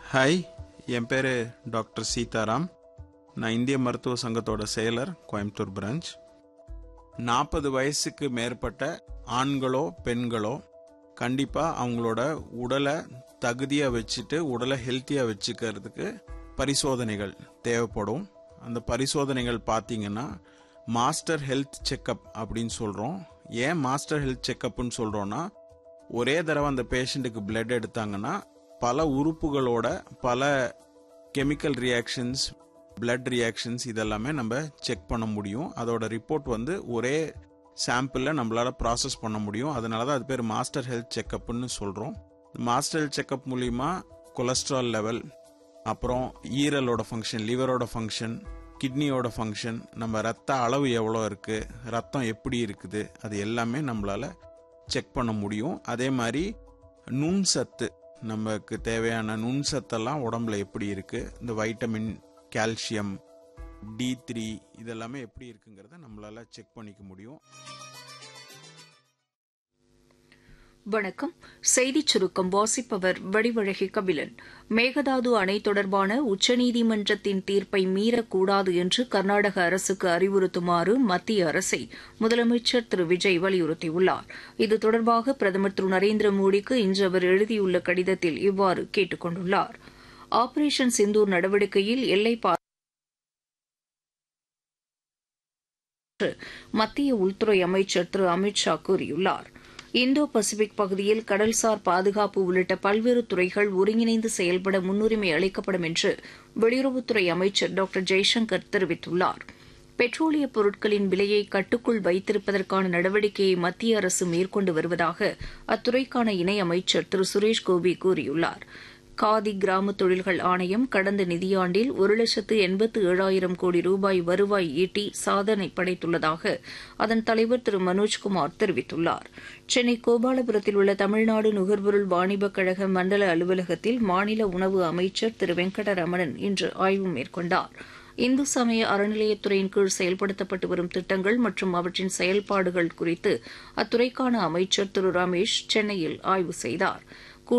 hi என் பேர் doctor Sitaram நான் இந்திய மருத்துவ சங்கத்தோட செயலர் கோயம்புத்தூர் பிரான்ச் நாற்பது வயசுக்கு மேற்பட்ட ஆண்களோ பெண்களோ கண்டிப்பாக அவங்களோட உடலை தகுதியாக வச்சுட்டு உடலை ஹெல்த்தியாக வச்சுக்கிறதுக்கு பரிசோதனைகள் தேவைப்படும் அந்த பரிசோதனைகள் பார்த்தீங்கன்னா மாஸ்டர் ஹெல்த் செக்கப் அப்படின்னு சொல்கிறோம் ஏன் மாஸ்டர் ஹெல்த் செக்கப்னு சொல்கிறோன்னா ஒரே தடவை அந்த பேஷண்ட்டுக்கு பிளட் எடுத்தாங்கன்னா பல உறுப்புகளோட பல கெமிக்கல் ரியாக்ஷன்ஸ் பிளட் ரியாக்ஷன்ஸ் இதெல்லாமே நம்ம செக் பண்ண முடியும் அதோட ரிப்போர்ட் வந்து ஒரே சாம்பிளில் நம்மளால் ப்ராசஸ் பண்ண முடியும் அதனால தான் அது பேர் மாஸ்டர் ஹெல்த் செக்கப்னு சொல்கிறோம் மாஸ்டர் ஹெல்த் செக்கப் மூலிமா கொலஸ்ட்ரால் லெவல் அப்புறம் ஈரலோட ஃபங்க்ஷன் லிவரோட ஃபங்க்ஷன் கிட்னியோட ஃபங்க்ஷன் நம்ம ரத்த அளவு எவ்வளோ இருக்குது ரத்தம் எப்படி இருக்குது அது எல்லாமே நம்மளால் செக் பண்ண முடியும் அதே மாதிரி நுண் சத்து நமக்கு தேவையான நுண் சத்தெல்லாம் உடம்புல எப்படி இருக்குது இந்த வைட்டமின் கால்சியம் டி த்ரீ இதெல்லாமே எப்படி இருக்குங்கிறத நம்மளால செக் பண்ணிக்க முடியும் வணக்கம் செய்திச் சுருக்கம் வாசிப்பவர் வடிவழகி கபிலன் மேகதாது அணை தொடர்பான உச்சநீதிமன்றத்தின் தீர்ப்பை மீறக்கூடாது என்று கர்நாடக அரசுக்கு அறிவுறுத்துமாறு மத்திய அரசை முதலமைச்சர் திரு விஜய் வலியுறுத்தியுள்ளார் இது தொடர்பாக பிரதமர் திரு நரேந்திர மோடிக்கு இன்று அவர் எழுதியுள்ள கடிதத்தில் இவ்வாறு கேட்டுக் கொண்டுள்ளார் ஆபரேஷன் சிந்தூர் நடவடிக்கையில் எல்லை மத்திய உள்துறை அமைச்சர் திரு அமித் ஷா கூறியுள்ளார் இந்தோ பசிபிக் பகுதியில் கடல்சார் பாதுகாப்பு உள்ளிட்ட பல்வேறு துறைகள் ஒருங்கிணைந்து செயல்பட முன்னுரிமை அளிக்கப்படும் என்று வெளியுறவுத்துறை அமைச்சர் டாக்டர் ஜெய்சங்கர் தெரிவித்துள்ளார் பெட்ரோலிய பொருட்களின் விலையை கட்டுக்குள் வைத்திருப்பதற்கான நடவடிக்கையை மத்திய அரசு மேற்கொண்டு வருவதாக அத்துறைக்கான இணை அமைச்சர் திரு சுரேஷ் கோபி கூறியுள்ளார் காதி கிராம தொழில்கள் ஆணையம் கடந்த நிதியாண்டில் ஒரு லட்சத்து எண்பத்து ஏழாயிரம் கோடி ரூபாய் வருவாய் ஈட்டி சாதனை படைத்துள்ளதாக அதன் தலைவர் திரு மனோஜ்குமார் தெரிவித்துள்ளார் சென்னை கோபாலபுரத்தில் உள்ள தமிழ்நாடு நுகர்பொருள் வாணிபக் கழக மண்டல அலுவலகத்தில் மாநில உணவு அமைச்சர் திரு வெங்கடரமணன் இன்று ஆய்வு மேற்கொண்டார் இந்து சமய அறநிலையத்துறையின் கீழ் செயல்படுத்தப்பட்டு வரும் திட்டங்கள் மற்றும் அவற்றின் செயல்பாடுகள் குறித்து அத்துறைக்கான அமைச்சர் திரு ரமேஷ் சென்னையில் ஆய்வு செய்தாா்